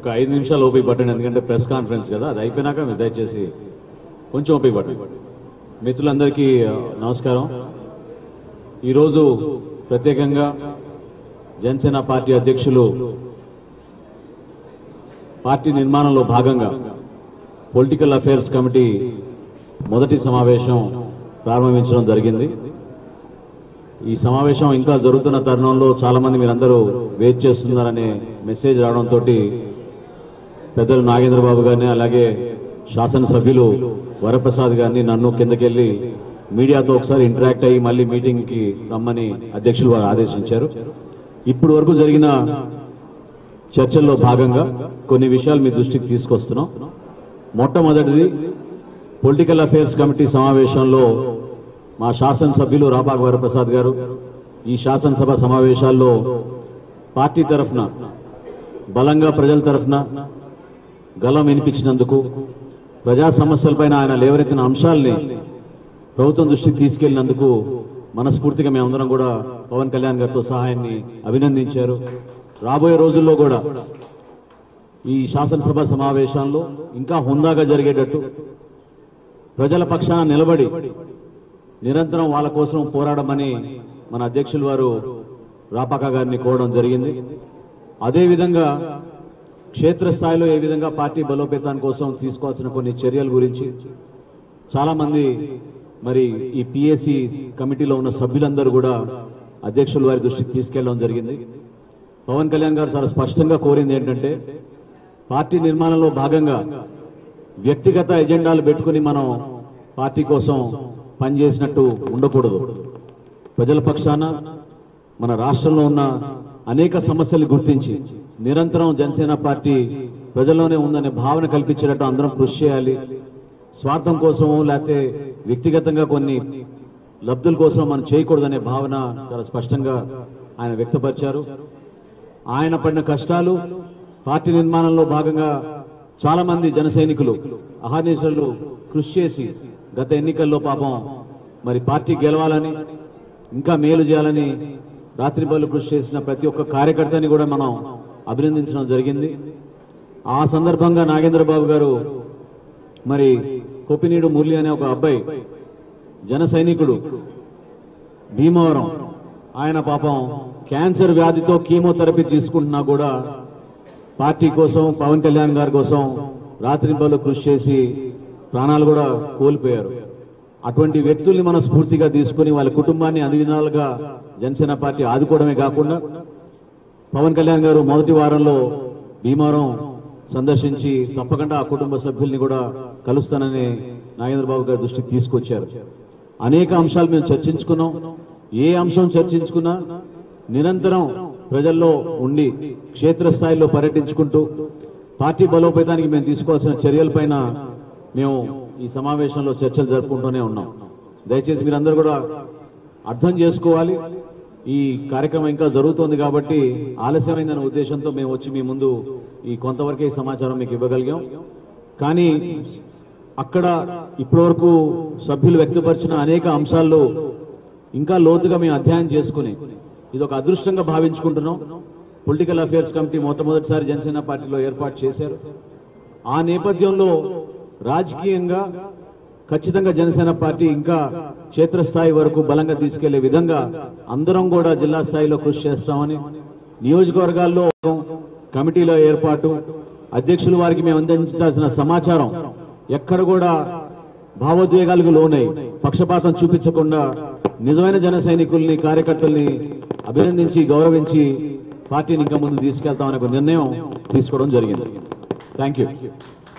ఒక ఐదు నిమిషాలు ఓపిక పట్టండి ఎందుకంటే ప్రెస్ కాన్ఫరెన్స్ కదా అది అయిపోయినాక మీరు దయచేసి కొంచెం ఓపిక పట్టండి మిత్రులందరికీ ఆ, నమస్కారం ఈరోజు ప్రత్యేకంగా జనసేన పార్టీ అధ్యక్షులు పార్టీ నిర్మాణంలో భాగంగా పొలిటికల్ అఫైర్స్ కమిటీ మొదటి సమావేశం ప్రారంభించడం జరిగింది ఈ సమావేశం ఇంకా జరుగుతున్న తరుణంలో చాలా మంది మీరందరూ వెయిట్ చేస్తున్నారనే మెసేజ్ రావడంతో పెద్దలు నాగేంద్ర బాబు గారిని అలాగే శాసనసభ్యులు వరప్రసాద్ గారిని నన్ను కిందకెళ్ళి మీడియాతో ఒకసారి ఇంటరాక్ట్ అయ్యి మళ్ళీ మీటింగ్కి రమ్మని అధ్యక్షులు వారు ఆదేశించారు ఇప్పుడు వరకు జరిగిన చర్చల్లో భాగంగా కొన్ని విషయాలు మీ దృష్టికి తీసుకొస్తున్నాం మొట్టమొదటిది పొలిటికల్ అఫైర్స్ కమిటీ సమావేశంలో మా శాసనసభ్యులు రాపాక వరప్రసాద్ గారు ఈ శాసనసభ సమావేశాల్లో పార్టీ తరఫున బలంగా ప్రజల తరఫున గలం వినిపించినందుకు ప్రజా సమస్యలపైన ఆయన లేవనెత్తిన అంశాల్ని ప్రభుత్వం దృష్టికి తీసుకెళ్లినందుకు మనస్ఫూర్తిగా మేమందరం కూడా పవన్ కళ్యాణ్ గారితో సహాయాన్ని అభినందించారు రాబోయే రోజుల్లో కూడా ఈ శాసనసభ సమావేశాల్లో ఇంకా హుందాగా జరిగేటట్టు ప్రజల పక్షాన నిలబడి నిరంతరం వాళ్ళ కోసం పోరాడమని మన అధ్యక్షులు వారు రాపాక గారిని కోరడం జరిగింది అదేవిధంగా క్షేత్రస్థాయిలో ఏ విధంగా పార్టీ బలోపేతాని కోసం తీసుకోవాల్సిన కొన్ని చర్యల గురించి చాలా మంది మరి ఈ పిఎస్సి కమిటీలో ఉన్న సభ్యులందరూ కూడా అధ్యక్షుల వారి దృష్టికి తీసుకెళ్లడం జరిగింది పవన్ కళ్యాణ్ గారు చాలా స్పష్టంగా కోరింది ఏంటంటే పార్టీ నిర్మాణంలో భాగంగా వ్యక్తిగత ఎజెండాలు పెట్టుకుని మనం పార్టీ కోసం పనిచేసినట్టు ఉండకూడదు ప్రజల పక్షాన మన రాష్ట్రంలో ఉన్న అనేక సమస్యలు గుర్తించి నిరంతరం జనసేన పార్టీ ప్రజల్లోనే ఉందనే భావన కల్పించేటట్టు అందరం కృషి చేయాలి స్వార్థం కోసమో లేకపోతే వ్యక్తిగతంగా కొన్ని లబ్ధుల కోసం మనం చేయకూడదనే భావన చాలా స్పష్టంగా ఆయన వ్యక్తపరిచారు ఆయన పడిన కష్టాలు పార్టీ నిర్మాణంలో భాగంగా చాలా మంది జన సైనికులు అహర్నిశలు కృషి చేసి గత ఎన్నికల్లో పాపం మరి పార్టీ గెలవాలని ఇంకా మేలు చేయాలని రాత్రింబలు కృషి చేసిన ప్రతి ఒక్క కార్యకర్తని కూడా మనం అభినందించడం జరిగింది ఆ సందర్భంగా నాగేంద్ర బాబు గారు మరి కొప్పినీడు మురళి అనే ఒక అబ్బాయి జన సైనికుడు భీమవరం ఆయన పాపం క్యాన్సర్ వ్యాధితో కీమోథెరపీ తీసుకుంటున్నా కూడా పార్టీ కోసం పవన్ కళ్యాణ్ గారి కోసం రాత్రింబలు కృషి చేసి ప్రాణాలు కూడా కోల్పోయారు అటువంటి వ్యక్తుల్ని మనం స్ఫూర్తిగా తీసుకుని వాళ్ళ కుటుంబాన్ని అన్ని విధాలుగా జనసేన పార్టీ ఆదుకోవడమే కాకుండా పవన్ కళ్యాణ్ గారు మొదటి వారంలో భీమవరం సందర్శించి తప్పకుండా ఆ కుటుంబ సభ్యుల్ని కూడా కలుస్తానని నాగేంద్ర బాబు గారి దృష్టికి తీసుకొచ్చారు అనేక అంశాలు మేము చర్చించుకున్నాం ఏ అంశం చర్చించుకున్నా నిరంతరం ప్రజల్లో ఉండి క్షేత్రస్థాయిలో పర్యటించుకుంటూ పార్టీ బలోపేతానికి మేము తీసుకోవాల్సిన చర్యలపైన మేము ఈ సమావేశంలో చర్చలు జరుపుకుంటూనే ఉన్నాం దయచేసి మీరందరూ కూడా అర్థం చేసుకోవాలి ఈ కార్యక్రమం ఇంకా జరుగుతోంది కాబట్టి ఆలస్యమైందనే ఉద్దేశంతో మేము వచ్చి మీ ముందు ఈ కొంతవరకే ఈ సమాచారం మీకు ఇవ్వగలిగాం కానీ అక్కడ ఇప్పటివరకు సభ్యులు వ్యక్తపరిచిన అనేక అంశాల్లో ఇంకా లోతుగా మేము అధ్యయనం చేసుకుని ఇది ఒక అదృష్టంగా భావించుకుంటున్నాం పొలిటికల్ అఫైర్స్ కమిటీ మొట్టమొదటిసారి జనసేన పార్టీలో ఏర్పాటు చేశారు ఆ నేపథ్యంలో రాజకీయంగా ఖచ్చితంగా జనసేన పార్టీ ఇంకా క్షేత్రస్థాయి వరకు బలంగా తీసుకెళ్లే విధంగా అందరం కూడా జిల్లా స్థాయిలో కృషి చేస్తామని నియోజకవర్గాల్లో కమిటీల ఏర్పాటు అధ్యక్షులు వారికి మేము అందించాల్సిన సమాచారం ఎక్కడ కూడా భావోద్వేగాలకు లోనై పక్షపాతం చూపించకుండా నిజమైన జన సైనికుల్ని కార్యకర్తల్ని అభినందించి గౌరవించి పార్టీని ఇంకా ముందు తీసుకెళ్తామనే ఒక నిర్ణయం తీసుకోవడం జరిగింది థ్యాంక్ యూ